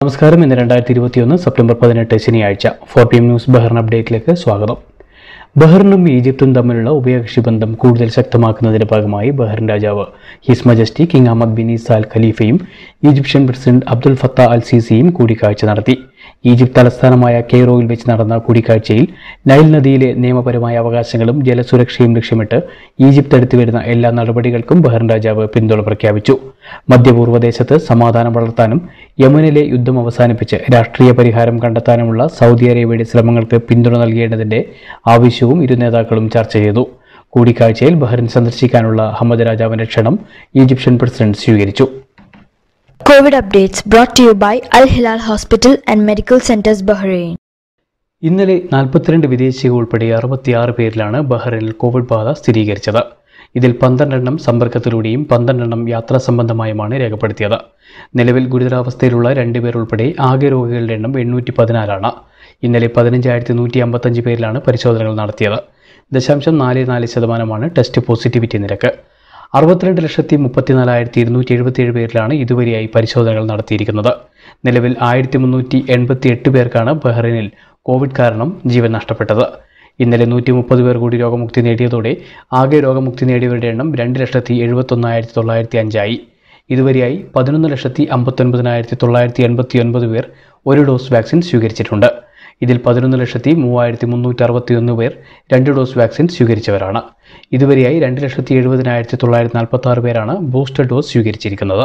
നമസ്കാരം ഇന്ന് രണ്ടായിരത്തി ഇരുപത്തിയൊന്ന് സെപ്റ്റംബർ പതിനെട്ട് ശനിയാഴ്ച four P M news Bahrain അപ്ഡേറ്റിലേക്ക് സ്വാഗതം ബഹ്റിനും ഈജിപ്തും തമ്മിലുള്ള ഉഭയകക്ഷി ബന്ധം കൂടുതൽ ശക്തമാക്കുന്നതിന്റെ ഭാഗമായി ബഹ്റിൻ രാജാവ് his majesty king Ahmed bin Isa al ഖലീഫയും Egyptian president Abdul Fattah al സീസിയും കൂടിക്കാഴ്ച നടത്തി ഈജിപ്ത് തലസ്ഥാനമായ കെയ്റോയിൽ വെച്ച് നടന്ന കൂടിക്കാഴ്ചയിൽ നൈൽ നദിയിലെ നിയമപരമായ അവകാശങ്ങളും ജലസുരക്ഷയും ലക്ഷ്യമിട്ട് ഈജിപ്ത് എടുത്തു വരുന്ന എല്ലാ നടപടികൾക്കും ബഹ്റിൻ രാജാവ് പിന്തുണ പ്രഖ്യാപിച്ചു മധ്യപൂർവ്വദേശത്ത് സമാധാനം വളർത്താനും യമനിലെ യുദ്ധം അവസാനിപ്പിച്ച് രാഷ്ട്രീയ പരിഹാരം കണ്ടെത്താനുമുള്ള സൗദി അറേബ്യയുടെ ശ്രമങ്ങൾക്ക് പിന്തുണ നൽകേണ്ടതിന്റെ ആവശ്യവും ഇരു നേതാക്കളും ചർച്ച ചെയ്തു കൂടിക്കാഴ്ചയിൽ ബഹ്റിൻ സന്ദർശിക്കാനുള്ള അഹമ്മദ് രാജാവിന്റെ ക്ഷണം ഈജിപ്ഷ്യൻ പ്രസിഡന്റ് സ്വീകരിച്ചു COVID updates brought to you by Al Hilal Hospital and Medical Centers Bahrain. ഇന്നലെ നാൽപ്പത്തിരണ്ട് വിദേശികൾ ഉൾപ്പെടെ അറുപത്തിയാറ് പേരിലാണ് ബഹ്റൈനിൽ കോവിഡ് ബാധ സ്ഥിരീകരിച്ചത് ഇതിൽ പന്ത്രണ്ടെണ്ണം സമ്പർക്കത്തിലൂടെയും പന്ത്രണ്ടെണ്ണം യാത്രാ സംബന്ധമായുമാണ് രേഖപ്പെടുത്തിയത് നിലവിൽ ഗുരുതരാവസ്ഥയിലുള്ള രണ്ടുപേർ ഉൾപ്പെടെ ആകെ രോഗികളുടെ എണ്ണം എണ്ണൂറ്റി പതിനാലാണ് ഇന്നലെ പതിനഞ്ചായിരത്തി നൂറ്റി അമ്പത്തഞ്ച് പേരിലാണ് പരിശോധനകൾ നടത്തിയത് ദശാംശം നാല് നാല് ശതമാനമാണ് ടെസ്റ്റ് പോസിറ്റിവിറ്റി നിരക്ക് അറുപത്തിരണ്ട് ലക്ഷത്തി മുപ്പത്തിനാലായിരത്തി ഇരുന്നൂറ്റി എഴുപത്തിയേഴ് പേരിലാണ് ഇതുവരെയായി പരിശോധനകൾ നടത്തിയിരിക്കുന്നത് നിലവിൽ ആയിരത്തി മുന്നൂറ്റി എൺപത്തി എട്ട് പേർക്കാണ് ബഹ്റൈനിൽ കോവിഡ് കാരണം ജീവൻ നഷ്ടപ്പെട്ടത് ഇന്നലെ നൂറ്റി മുപ്പത് പേർ കൂടി രോഗമുക്തി നേടിയതോടെ ആകെ രോഗമുക്തി നേടിയവരുടെ എണ്ണം രണ്ട് ലക്ഷത്തി എഴുപത്തൊന്നായിരത്തി തൊള്ളായിരത്തി അഞ്ചായി ഇതുവരെയായി പതിനൊന്ന് ലക്ഷത്തി അമ്പത്തൊൻപതിനായിരത്തി തൊള്ളായിരത്തി എൺപത്തി ഒൻപത് പേർ ഒരു ഡോസ് വാക്സിൻ സ്വീകരിച്ചിട്ടുണ്ട് ഇതിൽ പതിനൊന്ന് ലക്ഷത്തി മൂവായിരത്തി മുന്നൂറ്റി അറുപത്തിയൊന്ന് പേർ രണ്ട് ഡോസ് വാക്സിൻ സ്വീകരിച്ചവരാണ് ഇതുവരെയായി രണ്ട് ലക്ഷത്തി എഴുപതിനായിരത്തി തൊള്ളായിരത്തി നാൽപ്പത്തി ആറ് പേരാണ് ബൂസ്റ്റർ ഡോസ് സ്വീകരിച്ചിരിക്കുന്നത്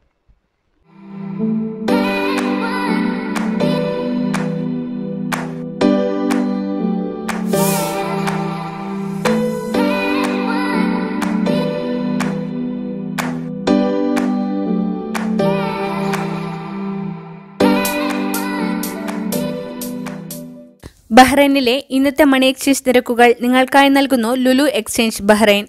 ബഹ്റൈനിലെ ഇന്നത്തെ മണി എക്സ്ചേഞ്ച് നിരക്കുകൾ നിങ്ങൾക്കായി നൽകുന്നു ലുലു എക്സ്ചേഞ്ച് ബഹ്റൈൻ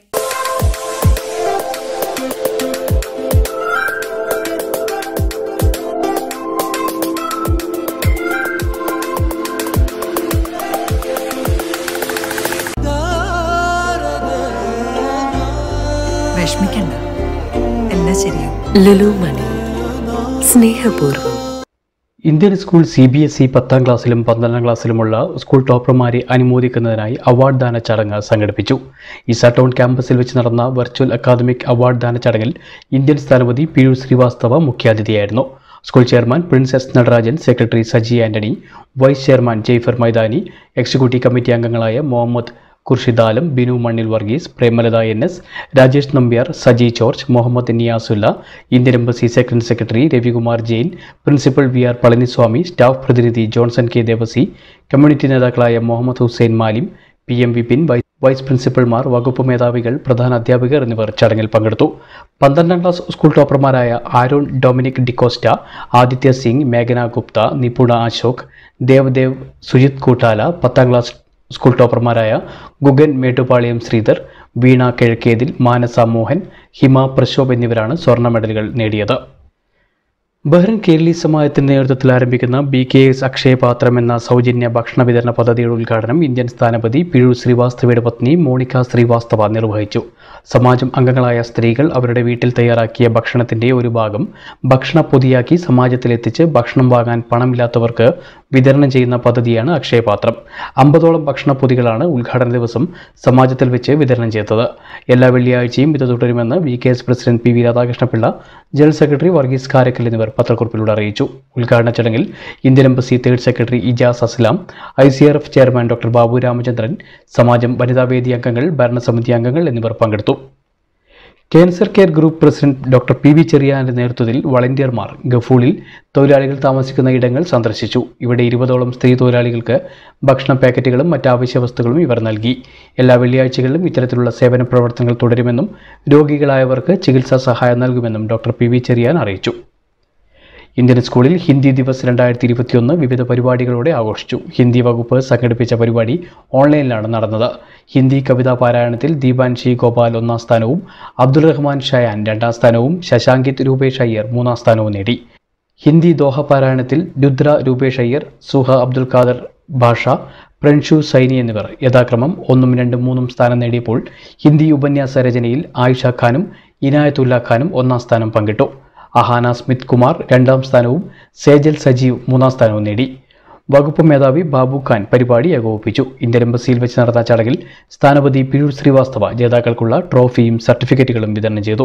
വിഷമിക്കണ്ട എല്ലാം ശരിയാവും ലുലു മണി സ്നേഹപൂർവ്വം Indian school C B S E പത്താം ക്ലാസ്സിലും പന്ത്രണ്ടാം ക്ലാസ്സിലുമുള്ള സ്കൂൾ ടോപ്പർമാരെ അനുമോദിക്കുന്നതിനായി അവാർഡ് ദാന ചടങ്ങ് സംഘടിപ്പിച്ചു ഇസ ടൗൺ ക്യാമ്പസിൽ വെച്ച് നടന്ന വെർച്വൽ അക്കാദമിക് അവാർഡ് ദാന ചടങ്ങിൽ ഇന്ത്യൻ സ്ഥാനപതി പീയൂഷ് ശ്രീവാസ്തവ മുഖ്യാതിഥിയായിരുന്നു school chairman Prince S Natarajan secretary Saji Antony vice chairman Jaifar Maithani executive committee അംഗങ്ങളായ Mohammed Khurshid Alam Binu Mannil Varghese Premalatha N S Rajesh Nambiar Saji George Mohammed Niyasullah Indian embassy second secretary Ravikumar Jain principal V R Palaniswamy staff പ്രതിനിധി ജോൺസൺ കെ ദേവസി കമ്മ്യൂണിറ്റി നേതാക്കളായ മുഹമ്മദ് ഹുസൈൻ മാലിം പി എം വിപിൻ വൈ- വൈസ് പ്രിൻസിപ്പൽമാർ വകുപ്പ് മേധാവികൾ പ്രധാന അധ്യാപകർ എന്നിവർ ചടങ്ങിൽ പങ്കെടുത്തു പന്ത്രണ്ടാം ക്ലാസ് സ്കൂൾ ടോപ്പർമാരായ ആരോൺ ഡൊമിനിക് ഡിക്കോസ്റ്റ ആദിത്യ സിംഗ് മേഘന ഗുപ്ത നിപുണ അശോക് ദേവദേവ് സുജിത് കൂട്ടാല പത്താം ക്ലാസ് സ്കൂൾ ടോപ്പർമാരായ ഗുഗൻ മേട്ടുപാളയം ശ്രീധർ വീണ കിഴക്കേതിൽ മാനസ മോഹൻ ഹിമ പ്രശോഭ് എന്നിവരാണ് സ്വർണ്ണ മെഡലുകൾ നേടിയത് ബഹ്റിൻ കേരളീ സമാജത്തിന്റെ നേതൃത്വത്തിൽ ആരംഭിക്കുന്ന ബി കെ എസ് അക്ഷയപാത്രം എന്ന സൗജന്യ ഭക്ഷണ വിതരണ പദ്ധതിയുടെ ഉദ്ഘാടനം ഇന്ത്യൻ സ്ഥാനപതി പിഴു ശ്രീവാസ്തവയുടെ പത്നി മോണിക്ക ശ്രീവാസ്തവ നിർവഹിച്ചു സമാജം അംഗങ്ങളായ സ്ത്രീകൾ അവരുടെ വീട്ടിൽ തയ്യാറാക്കിയ ഭക്ഷണത്തിന്റെ ഒരു ഭാഗം ഭക്ഷണ പൊതിയാക്കി സമാജത്തിലെത്തിച്ച് ഭക്ഷണം വാങ്ങാൻ പണമില്ലാത്തവർക്ക് വിതരണം ചെയ്യുന്ന പദ്ധതിയാണ് അക്ഷയപാത്രം അമ്പതോളം ഭക്ഷണ പൊതികളാണ് ഉദ്ഘാടന ദിവസം സമാജത്തിൽ വെച്ച് വിതരണം ചെയ്തത് എല്ലാ വെള്ളിയാഴ്ചയും ഇത് തുടരുമെന്ന് V K S president P V Radhakrishna Pillai general secretary Varghese Karakkal എന്നിവർ പത്രക്കുറിപ്പിലൂടെ അറിയിച്ചു ഉദ്ഘാടന ചടങ്ങിൽ Indian embassy third secretary Ijas Aslam I C R F chairman doctor Babu Ramachandran Samajam വനിതാവേദി അംഗങ്ങൾ ഭരണസമിതി അംഗങ്ങൾ എന്നിവർ പങ്കെടുത്തു cancer care group president doctor P V ചെറിയാന്റെ നേതൃത്വത്തിൽ വളണ്ടിയർമാർ ഗഫൂളിൽ തൊഴിലാളികൾ താമസിക്കുന്ന ഇടങ്ങൾ സന്ദർശിച്ചു ഇവിടെ ഇരുപതോളം സ്ത്രീ തൊഴിലാളികൾക്ക് ഭക്ഷണ പാക്കറ്റുകളും മറ്റ് ആവശ്യ വസ്തുക്കളും ഇവർ നൽകി എല്ലാ വെള്ളിയാഴ്ചകളിലും ഇത്തരത്തിലുള്ള സേവന പ്രവർത്തനങ്ങൾ തുടരുമെന്നും രോഗികളായവർക്ക് ചികിത്സാ സഹായം നൽകുമെന്നും ഡോക്ടർ പി വി ചെറിയാൻ അറിയിച്ചു ഇന്ത്യൻ സ്കൂളിൽ ഹിന്ദി ദിവസ് രണ്ടായിരത്തി ഇരുപത്തിയൊന്ന് വിവിധ പരിപാടികളോടെ ആഘോഷിച്ചു ഹിന്ദി വകുപ്പ് സംഘടിപ്പിച്ച പരിപാടി ഓൺലൈനിലാണ് നടന്നത് ഹിന്ദി കവിതാ പാരായണത്തിൽ ദീപാൻഷി ഗോപാൽ ഒന്നാം സ്ഥാനവും അബ്ദുൾ റഹ്മാൻ ഷയാൻ രണ്ടാം സ്ഥാനവും ശശാങ്കിത് രൂപേഷ് അയ്യർ മൂന്നാം സ്ഥാനവും നേടി ഹിന്ദി ദോഹ പാരായണത്തിൽ രുദ്ര രൂപേഷ് അയ്യർ സുഹ അബ്ദുൽ ഖാദർ ഭാഷ പ്രൻഷു സൈനി എന്നിവർ യഥാക്രമം ഒന്നും രണ്ടും മൂന്നും സ്ഥാനം നേടിയപ്പോൾ ഹിന്ദി ഉപന്യാസ രചനയിൽ ആയിഷ ഖാനും ഇനായത്തുല്ല ഖാനും ഒന്നാം സ്ഥാനം പങ്കിട്ടു അഹാന സ്മിത് കുമാർ രണ്ടാം സ്ഥാനവും സേജൽ സജീവ് മൂന്നാം സ്ഥാനവും നേടി വകുപ്പ് മേധാവി ബാബു ഖാൻ പരിപാടി ഏകോപിപ്പിച്ചു ഇന്ത്യൻ എംബസിയിൽ വെച്ച് നടന്ന ചടങ്ങിൽ സ്ഥാനപതി പിയൂഷ് ശ്രീവാസ്തവ ജേതാക്കൾക്കുള്ള ട്രോഫിയും സർട്ടിഫിക്കറ്റുകളും വിതരണം ചെയ്തു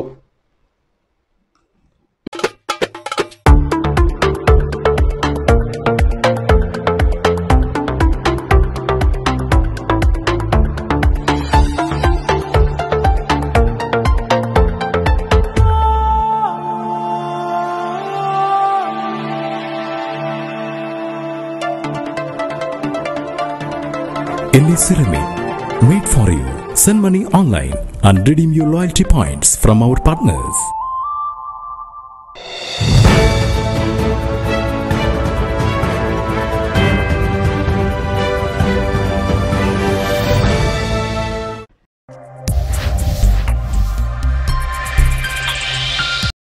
Ellie Ceramic. Made for you. Send money online and redeem your loyalty points from our partners.